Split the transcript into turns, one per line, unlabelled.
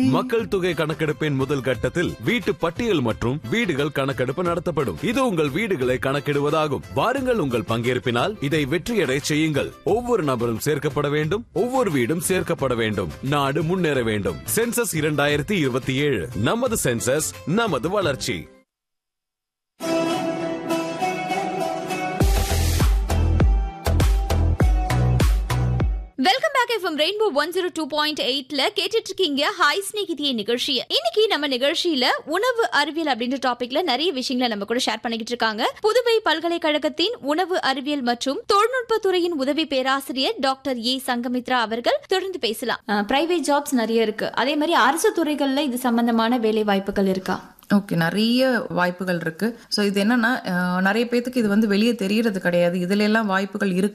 மக்கள் தொகை கணக்கெடுப்பின் முதல் கட்டத்தில் வீட்டு பட்டியல் மற்றும் வீடுகள் கணக்கெடுப்பு நடத்தப்படும் இது உங்கள் வீடுகளை கணக்கிடுவதாகும் வாருங்கள் உங்கள் பங்கேற்பினால் இதை வெற்றியடை செய்யுங்கள் ஒவ்வொரு நபரும் சேர்க்கப்பட வேண்டும் ஒவ்வொரு வீடும் சேர்க்கப்பட வேண்டும் நாடு முன்னேற வேண்டும் சென்சஸ் இரண்டாயிரத்தி இருபத்தி ஏழு நமது சென்சஸ் நமது வளர்ச்சி
welcome back FM rainbow one zero two point எயிட்ல கேட்டுட்டு இருக்கீங்க ஹாய் ஸ்நேகிதியை நிகழ்ச்சியை இன்னைக்கு நம்ம நிகழ்ச்சியில உணவு அறிவியல் அப்படின்ற டாபிக்ல நிறைய விஷயங்களை நம்ம கூட ஷேர் பண்ணிக்கிட்டு இருக்காங்க புதுவை பல்கலைக்கழகத்தின் உணவு அறிவியல் மற்றும் தொழில்நுட்ப துறையின் உதவி பேராசிரியர் டாக்டர் ஏ சங்கமித்ரா அவர்கள் தொடர்ந்து பேசலாம் பிரைவேட் ஜாப்ஸ் நிறைய இருக்கு அதே மாதிரி அரசு துறைகள்ல இது சம்பந்தமான வேலை வாய்ப்புகள் இருக்கா
ஓகே நிறைய வாய்ப்புகள் இருக்கு ஸோ இது என்னன்னா அஹ், நிறைய பேத்துக்கு இது வந்து வெளியே தெரியறது கிடையாது இதுல எல்லாம் வாய்ப்புகள் இருக்கு